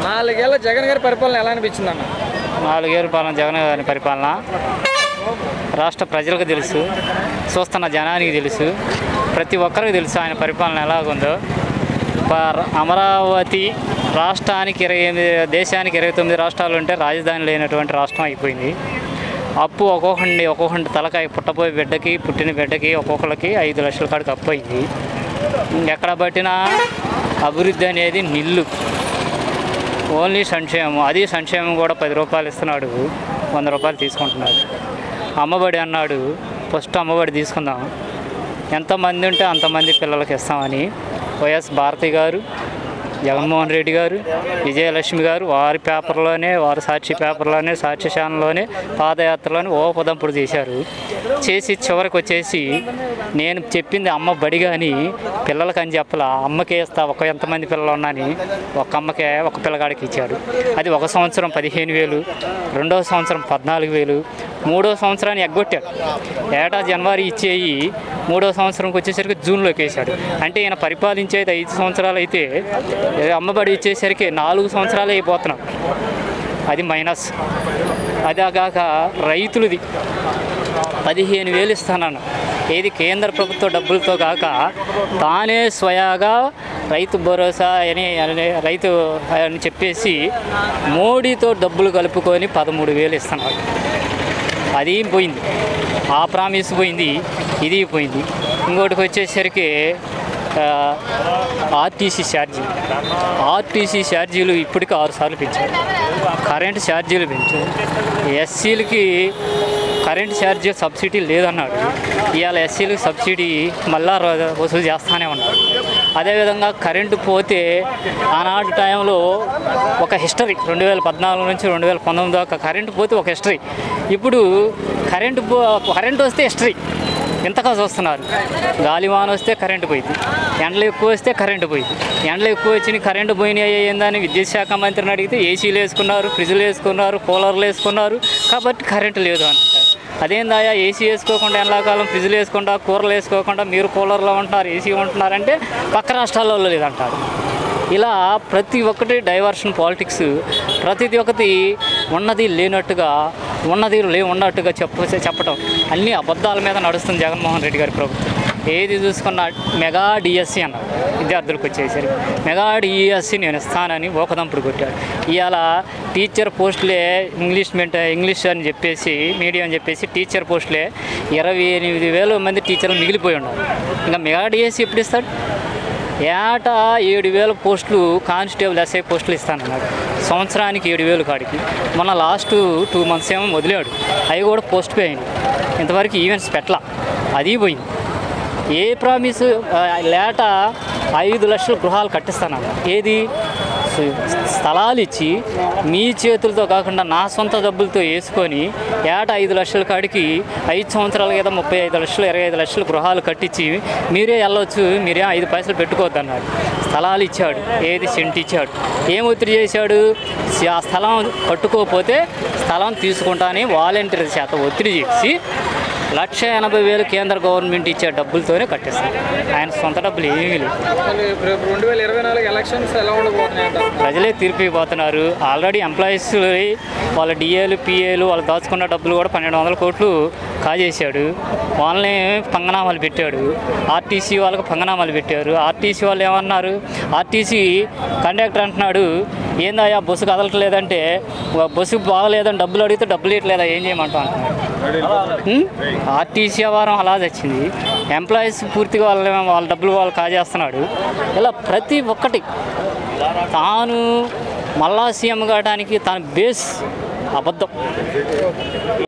నాలుగేళ్ల జగన్ గారి పరిపాలన ఎలా అనిపించింది అన్న నాలుగేళ్ళ పాలన జగన్ గారి పరిపాలన రాష్ట్ర ప్రజలకు తెలుసు చూస్తున్న జనానికి తెలుసు ప్రతి ఒక్కరికి తెలుసు ఆయన పరిపాలన ఎలాగుందో ప- అమరావతి రాష్ట్రానికి ఇరవై ఎనిమిది దేశానికి ఇరవై తొమ్మిది రాష్ట్రాలు ఉంటే రాజధాని లేనటువంటి రాష్ట్రం అయిపోయింది అప్పు ఒక్కొక్కటి ఒక్కొక్కటి తలకాయ పుట్టపోయే బిడ్డకి పుట్టిన బిడ్డకి ఒక్కొక్కరికి ఐదు లక్షల కాడికి అప్పు అయింది ఎక్కడ పట్టినా అభివృద్ధి అనేది నిల్లు ఓన్లీ సంక్షేమం అది సంక్షేమం కూడా పది రూపాయలు ఇస్తున్నాడు వంద రూపాయలు తీసుకుంటున్నాడు అమ్మఒడి అన్నాడు ఫస్ట్ అమ్మఒడి తీసుకుందాం ఎంతమంది ఉంటే అంతమంది పిల్లలకి ఇస్తామని వైఎస్ భారతి గారు జగన్మోహన్ రెడ్డి గారు విజయలక్ష్మి గారు వారి పేపర్లోనే వారి సాక్షి పేపర్లోనే సాక్షి ఛానల్లోనే పాదయాత్రలోనే ఓపదంపుడు చేశారు చేసి చివరికి వచ్చేసి నేను చెప్పింది అమ్మ బడి కానీ పిల్లలకి అని చెప్పలా అమ్మకే ఇస్తా ఒక ఎంతమంది పిల్లలు ఉన్నాని ఒక అమ్మకే ఒక పిల్లగాడికి ఇచ్చాడు అది ఒక సంవత్సరం పదిహేను వేలు రెండవ సంవత్సరం పద్నాలుగు వేలు మూడో సంవత్సరాన్ని ఎగ్గొట్టాడు ఏటా జనవరి ఇచ్చేయి మూడో సంవత్సరంకి వచ్చేసరికి జూన్లోకి వేశాడు అంటే ఈయన పరిపాలించేది ఐదు సంవత్సరాలు అయితే ఏ అమ్మబడి ఇచ్చేసరికి నాలుగు సంవత్సరాలు అయిపోతున్నాం అది మైనస్ అదాగాక రైతులది పదిహేను వేలు ఇస్తానన్న ఏది కేంద్ర ప్రభుత్వ డబ్బులతో కాక తానే స్వయాగా రైతు భరోసా అని అని రైతు అని చెప్పేసి మోడీతో డబ్బులు కలుపుకొని పదమూడు వేలు ఇస్తున్నారు అది పోయింది ఆ ప్రామిస్ పోయింది ఇది పోయింది ఇంకోటికి వచ్చేసరికి ఆ, ఆర్టీసీ ఛార్జీ ఆర్టీసీ ఛార్జీలు ఇప్పటికీ ఆరు సార్లు పెంచారు కరెంట్ ఛార్జీలు పెంచారు ఎస్సీలకి కరెంట్ ఛార్జీ సబ్సిడీ లేదన్నాడు ఇవాళ ఎస్సీలకు సబ్సిడీ మళ్ళా రో- వసూలు చేస్తానే ఉన్నాడు అదేవిధంగా కరెంటు పోతే ఆనాటి టైంలో ఒక హిస్టరీ రెండు వేల పద్నాలుగు నుంచి రెండు వేల పంతొమ్మిది దాకా కరెంటు పోతే ఒక హిస్టరీ ఇప్పుడు కరెంటు పో కరెంటు వస్తే హిస్టరీ ఇంతగా చూస్తున్నారు గాలివాన వస్తే కరెంటు పోయింది ఎండలు ఎక్కువ వస్తే కరెంటు పోయింది ఎండలు ఎక్కువ వచ్చి కరెంటు పోయినాయి ఏందని విద్యుత్ శాఖ మంత్రిని అడిగితే ఏసీలు వేసుకున్నారు ఫ్రిడ్జ్లు వేసుకున్నారు కూలర్లు వేసుకున్నారు కాబట్టి కరెంటు లేదు అని అంటారు అదేందాయా ఏసీ వేసుకోకుండా ఎండాకాలం ఫ్రిడ్జ్లు వేసుకుండా కూరలు వేసుకోకుండా మీరు కూలర్లో ఉంటున్నారు ఏసీ ఉంటున్నారంటే పక్క రాష్ట్రాల్లో లేదంటారు ఇలా ప్రతి ఒక్కటి డైవర్షన్ పాలిటిక్స్ ప్రతిది ఒకటి ఉన్నది లేనట్టుగా ఉన్నది లే ఉన్నట్టుగా చెప్ప చెప్పటం అన్ని అబద్ధాల మీద నడుస్తుంది జగన్మోహన్ రెడ్డి గారి ప్రభుత్వం ఏది చూసుకున్నా మెగా డిఎస్సి అన్నారు విద్యార్థులకు వచ్చేసరికి మెగా డిఎస్సి నేను ఇస్తానని ఓకదంపుడు కొట్టాడు ఇవాళ టీచర్ పోస్టులే ఇంగ్లీష్ మెంట ఇంగ్లీష్ అని చెప్పేసి మీడియం అని చెప్పేసి టీచర్ పోస్టులే ఇరవై ఎనిమిది వేల మంది టీచర్లు మిగిలిపోయి ఉన్నారు ఇంకా మెగా డిఎస్సి ఎప్పుడు ఇస్తాడు ఏటా ఏడు వేల పోస్టులు కానిస్టేబుల్ ఎస్ఐ పోస్టులు ఇస్తానన్నాడు సంవత్సరానికి ఏడు వేలు కాడికి మొన్న లాస్ట్ టూ మంత్స్ ఏమో వదిలాడు అవి కూడా పోస్ట్ పే అయింది ఇంతవరకు ఈవెంట్స్ పెట్టలా అది పోయింది ఏ ప్రామిస్ ఆ, లేట ఐదు లక్షల గృహాలు కట్టిస్తానన్న ఏది స్థ- స్థలాలు ఇచ్చి మీ చేతులతో కాకుండా నా సొంత డబ్బులతో వేసుకొని ఏటా ఐదు లక్షల కాడికి ఐదు సంవత్సరాల కదా ముప్పై ఐదు లక్షలు ఇరవై ఐదు లక్షలు గృహాలు కట్టించి మీరే వెళ్ళొచ్చు మీరే ఐదు పైసలు పెట్టుకోవద్దు అన్నాడు స్థలాలు ఇచ్చాడు ఏది సెంట్ ఇచ్చాడు ఏం ఒత్తిడి చేశాడు ఆ స్థలం కట్టుకోకపోతే స్థలం తీసుకుంటానని వాలంటీర్ చేత ఒత్తిడి చేసి లక్ష ఎనభై వేలు కేంద్ర గవర్నమెంట్ ఇచ్చే డబ్బులతోనే కట్టేస్తారు ఆయన సొంత డబ్బులు ఏమీ లేవు మళ్ళీ రేపు రెండు వేల ఇరవై నాలుగు ఎలక్షన్స్ ఎలా ఉండబోతున్నాయి అంటారు ప్రజలే తీర్పిపోతున్నారు ఆల్రెడీ ఎంప్లాయీస్ వాళ్ళ డిఏలు పిఏలు వాళ్ళు దాచుకున్న డబ్బులు కూడా పన్నెండు వందల కోట్లు కాజేశాడు వాళ్ళని పంగనామాలు పెట్టాడు ఆర్టీసీ వాళ్ళకి పంగనామాలు పెట్టారు ఆర్టీసీ వాళ్ళు ఏమన్నారు ఆర్టీసీ కండక్టర్ అంటున్నాడు ఏందయ్యా బస్సు కదలట్లేదంటే "వా- బస్సు బాగలేదని డబ్బులు అడిగితే డబ్బులు ఇవ్వట్లేదా ఏం చేయమంటాం అంటున్నాడు ఆర్టీసీ వ్యవహారం అలా వచ్చింది ఎంప్లాయీస్ పూర్తిగా వాళ్ళ వాళ్ళ డబ్బులు వాళ్ళు కాజేస్తున్నాడు ఇలా ప్రతి ఒక్కటి తాను మళ్ళా సీఎం కావడానికి తన బేస్ అబద్ధం